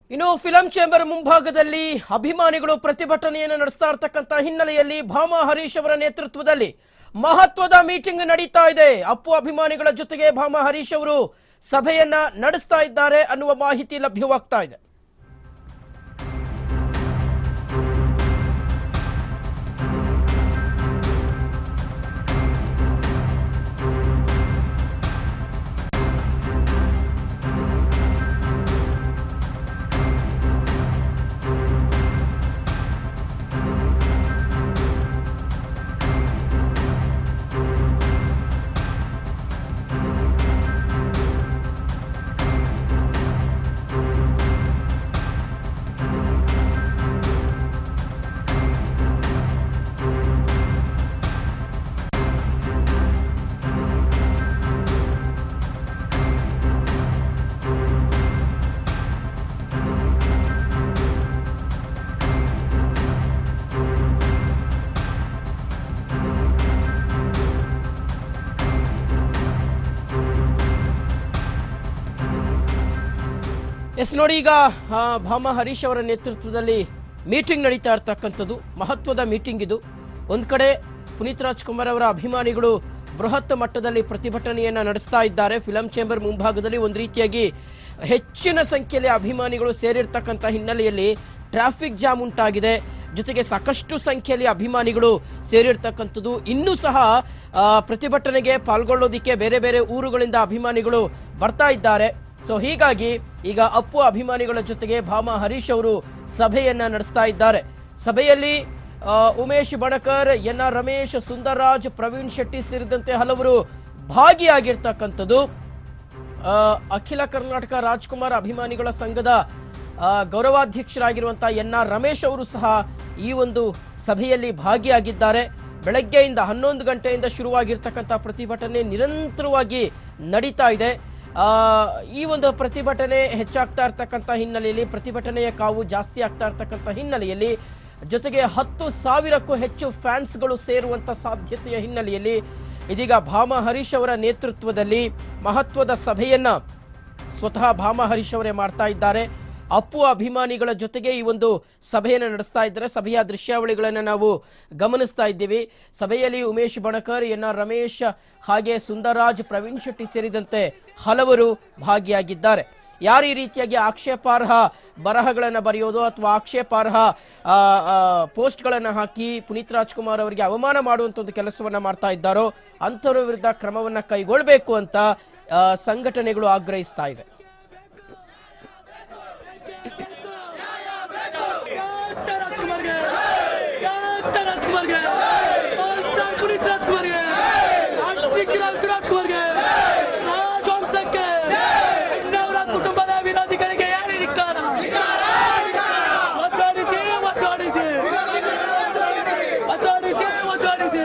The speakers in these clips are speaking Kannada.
ಇನ್ನು ಫಿಲಂ ಚೇಂಬರ್ ಮುಂಭಾಗದಲ್ಲಿ ಅಭಿಮಾನಿಗಳು ಪ್ರತಿಭಟನೆಯನ್ನು ನಡೆಸ್ತಾ ಇರ್ತಕ್ಕಂಥ ಹಿನ್ನೆಲೆಯಲ್ಲಿ ಭಾಮಾ ಹರೀಶ್ ಅವರ ನೇತೃತ್ವದಲ್ಲಿ ಮಹತ್ವದ ಮೀಟಿಂಗ್ ನಡೀತಾ ಇದೆ ಅಪ್ಪು ಅಭಿಮಾನಿಗಳ ಜೊತೆಗೆ ಭಾಮಾ ಹರೀಶ್ ಅವರು ಸಭೆಯನ್ನ ನಡೆಸ್ತಾ ಇದ್ದಾರೆ ಅನ್ನುವ ಮಾಹಿತಿ ಲಭ್ಯವಾಗ್ತಾ ಇದೆ ಎಸ್ ನೋಡಿ ಈಗ ಆ, ಭಾಮಾ ಹರೀಶ್ ಅವರ ನೇತೃತ್ವದಲ್ಲಿ ಮೀಟಿಂಗ್ ನಡೀತಾ ಇರ್ತಕ್ಕಂಥದ್ದು ಮಹತ್ವದ ಮೀಟಿಂಗ್ ಇದು ಒಂದ್ ಕಡೆ ಪುನೀತ್ ರಾಜ್ಕುಮಾರ್ ಅವರ ಅಭಿಮಾನಿಗಳು ಬೃಹತ್ ಮಟ್ಟದಲ್ಲಿ ಪ್ರತಿಭಟನೆಯನ್ನ ನಡೆಸ್ತಾ ಇದ್ದಾರೆ ಫಿಲಂ ಚೇಂಬರ್ ಮುಂಭಾಗದಲ್ಲಿ ಒಂದು ರೀತಿಯಾಗಿ ಹೆಚ್ಚಿನ ಸಂಖ್ಯೆಯಲ್ಲಿ ಅಭಿಮಾನಿಗಳು ಸೇರಿರ್ತಕ್ಕಂಥ ಹಿನ್ನೆಲೆಯಲ್ಲಿ ಟ್ರಾಫಿಕ್ ಜಾಮ್ ಉಂಟಾಗಿದೆ ಜೊತೆಗೆ ಸಾಕಷ್ಟು ಸಂಖ್ಯೆಯಲ್ಲಿ ಅಭಿಮಾನಿಗಳು ಸೇರಿರ್ತಕ್ಕಂಥದ್ದು ಇನ್ನೂ ಸಹ ಆ, ಪ್ರತಿಭಟನೆಗೆ ಪಾಲ್ಗೊಳ್ಳೋದಿಕ್ಕೆ ಬೇರೆ ಬೇರೆ ಊರುಗಳಿಂದ ಅಭಿಮಾನಿಗಳು ಬರ್ತಾ ಇದ್ದಾರೆ ಸೊ ಹೀಗಾಗಿ ಈಗ ಅಪ್ಪು ಅಭಿಮಾನಿಗಳ ಜೊತೆಗೆ ಭಾಮಾ ಹರೀಶ್ ಅವರು ಸಭೆಯನ್ನ ನಡೆಸ್ತಾ ಇದ್ದಾರೆ ಸಭೆಯಲ್ಲಿ ಆ, ಉಮೇಶ್ ಬಣಕರ್ ಎನ್ ಆರ್ ರಮೇಶ್ ಸುಂದರ್ರಾಜ್ ಪ್ರವೀಣ್ ಶೆಟ್ಟಿ ಸೇರಿದಂತೆ ಹಲವರು ಭಾಗಿಯಾಗಿರ್ತಕ್ಕಂಥದ್ದು ಆ, ಅಖಿಲ ಕರ್ನಾಟಕ ರಾಜ್ಕುಮಾರ್ ಅಭಿಮಾನಿಗಳ ಸಂಘದ ಆ, ಗೌರವಾಧ್ಯಕ್ಷರಾಗಿರುವಂತಹ ಎನ್ ಆರ್ ರಮೇಶ್ ಅವರು ಸಹ ಈ ಒಂದು ಸಭೆಯಲ್ಲಿ ಭಾಗಿಯಾಗಿದ್ದಾರೆ ಬೆಳಗ್ಗೆಯಿಂದ ಹನ್ನೊಂದು ಗಂಟೆಯಿಂದ ಶುರುವಾಗಿರ್ತಕ್ಕಂಥ ಪ್ರತಿಭಟನೆ ನಿರಂತರವಾಗಿ ನಡೀತಾ ಇದೆ ಆ, ಈ ಒಂದು ಪ್ರತಿಭಟನೆ ಹೆಚ್ಚಾಗ್ತಾ ಇರ್ತಕ್ಕಂಥ ಹಿನ್ನೆಲೆಯಲ್ಲಿ ಪ್ರತಿಭಟನೆಯ ಕಾವು ಜಾಸ್ತಿ ಆಗ್ತಾ ಇರ್ತಕ್ಕಂಥ ಹಿನ್ನೆಲೆಯಲ್ಲಿ ಜೊತೆಗೆ ಹತ್ತು ಸಾವಿರಕ್ಕೂ ಹೆಚ್ಚು ಫ್ಯಾನ್ಸ್ಗಳು ಸೇರುವಂತ ಸಾಧ್ಯತೆಯ ಹಿನ್ನೆಲೆಯಲ್ಲಿ ಇದೀಗ ಭಾಮಾ ಹರೀಶ್ ಅವರ ನೇತೃತ್ವದಲ್ಲಿ ಮಹತ್ವದ ಸಭೆಯನ್ನ ಸ್ವತಃ ಭಾಮಾ ಹರೀಶ್ ಅವರೇ ಮಾಡ್ತಾ ಇದ್ದಾರೆ ಅಪ್ಪು ಅಭಿಮಾನಿಗಳ ಜೊತೆಗೆ ಈ ಒಂದು ಸಭೆಯನ್ನು ನಡೆಸ್ತಾ ಇದ್ದಾರೆ ಸಭೆಯ ದೃಶ್ಯಾವಳಿಗಳನ್ನು ನಾವು ಗಮನಿಸ್ತಾ ಇದ್ದೀವಿ ಸಭೆಯಲ್ಲಿ ಉಮೇಶ್ ಬಣಕರ್ ಎನ್ ಆರ್ ರಮೇಶ್ ಹಾಗೆ ಸುಂದರ್ರಾಜ್ ಪ್ರವೀಣ್ ಶೆಟ್ಟಿ ಸೇರಿದಂತೆ ಹಲವರು ಭಾಗಿಯಾಗಿದ್ದಾರೆ ಯಾರು ಈ ರೀತಿಯಾಗಿ ಆಕ್ಷೇಪಾರ್ಹ ಬರಹಗಳನ್ನು ಬರೆಯೋದು ಅಥವಾ ಆಕ್ಷೇಪಾರ್ಹ ಆ, ಆ, ಪೋಸ್ಟ್ಗಳನ್ನು ಹಾಕಿ ಪುನೀತ್ ರಾಜ್ಕುಮಾರ್ ಅವರಿಗೆ ಅವಮಾನ ಮಾಡುವಂಥ ಒಂದು ಕೆಲಸವನ್ನ ಮಾಡ್ತಾ ಇದ್ದಾರೋ ಅಂಥವ್ರ ವಿರುದ್ಧ ಕ್ರಮವನ್ನ ಕೈಗೊಳ್ಳಬೇಕು ಅಂತ ಆ, ಸಂಘಟನೆಗಳು ಆಗ್ರಹಿಸ್ತಾ ಇವೆ ಯಾತ್ತ ರಾಜ್ಕುಮಾರ್ಗೆ ಯಾತ್ತ ರಾಜ್ಕುಮಾರ್ಗೆ ಮಾಸ್ಟರ್ ಪುನೀತ್ ರಾಜ್ಕುಮಾರ್ಗೆ ಆರ್ಟಿಕ್ ರಾಜ್ ರಾಜ್ಕುಮಾರ್ಗೆ ರಾಜವಂಶಕ್ಕೆ ಇನ್ನವರ ಕುಟುಂಬದ ವಿರೋಧಿಗಳಿಗೆ ಯಾರೇ ಧಿಕ್ಕಾರ ಒತ್ತಾಡಿಸಿ ಒತ್ತಾಡಿಸಿ ಒತ್ತಾಡಿಸಿ ಒತ್ತಾಡಿಸಿ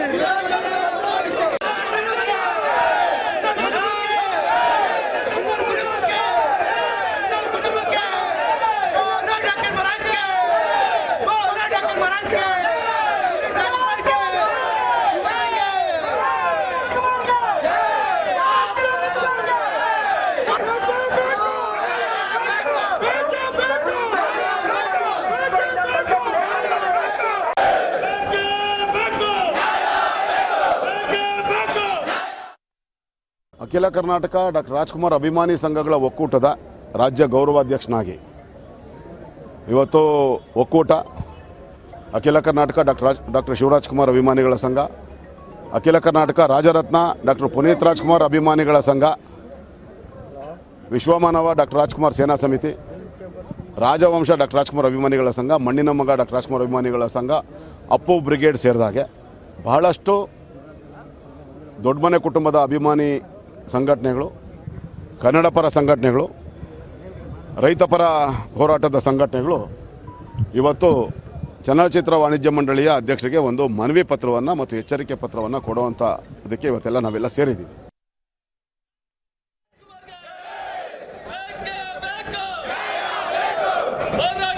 ಅಖಿಲ ಕರ್ನಾಟಕ ಡಾಕ್ಟರ್ ರಾಜ್ಕುಮಾರ್ ಅಭಿಮಾನಿ ಸಂಘಗಳ ಒಕ್ಕೂಟದ ರಾಜ್ಯ ಗೌರವಾಧ್ಯಕ್ಷನಾಗಿ ಇವತ್ತು ಒಕ್ಕೂಟ ಅಖಿಲ ಕರ್ನಾಟಕ ಡಾಕ್ಟರ್ ರಾಜ್ ಡಾಕ್ಟರ್ ಶಿವರಾಜ್ ಕುಮಾರ್ ಅಭಿಮಾನಿಗಳ ಸಂಘ ಅಖಿಲ ಕರ್ನಾಟಕ ರಾಜರತ್ನ ಡಾಕ್ಟರ್ ಪುನೀತ್ ರಾಜ್ಕುಮಾರ್ ಅಭಿಮಾನಿಗಳ ಸಂಘ ವಿಶ್ವಮಾನವ ಡಾಕ್ಟರ್ ರಾಜ್ಕುಮಾರ್ ಸೇನಾ ಸಮಿತಿ ರಾಜವಂಶ ಡಾಕ್ಟರ್ ರಾಜ್ಕುಮಾರ್ ಅಭಿಮಾನಿಗಳ ಸಂಘ ಮಣ್ಣಿನ ಮಗ ಡಾಕ್ಟರ್ ರಾಜ್ಕುಮಾರ್ ಅಭಿಮಾನಿಗಳ ಸಂಘ ಅಪ್ಪು ಬ್ರಿಗೇಡ್ ಸೇರಿದಾಗೆ ಬಹಳಷ್ಟು ದೊಡ್ಡಮನೆ ಕುಟುಂಬದ ಅಭಿಮಾನಿ ಸಂಘಟನೆಗಳು ಕನ್ನಡ ಪರ ಸಂಘಟನೆಗಳು ರೈತಪರ ಹೋರಾಟದ ಸಂಘಟನೆಗಳು ಇವತ್ತು ಚಲನಚಿತ್ರ ವಾಣಿಜ್ಯ ಮಂಡಳಿಯ ಅಧ್ಯಕ್ಷರಿಗೆ ಒಂದು ಮನವಿ ಪತ್ರವನ್ನು ಮತ್ತು ಎಚ್ಚರಿಕೆ ಪತ್ರವನ್ನು ಕೊಡುವಂಥ ಇದಕ್ಕೆ ಇವತ್ತೆಲ್ಲ ನಾವೆಲ್ಲ ಸೇರಿದ್ದೀವಿ ಹೋರಾಟ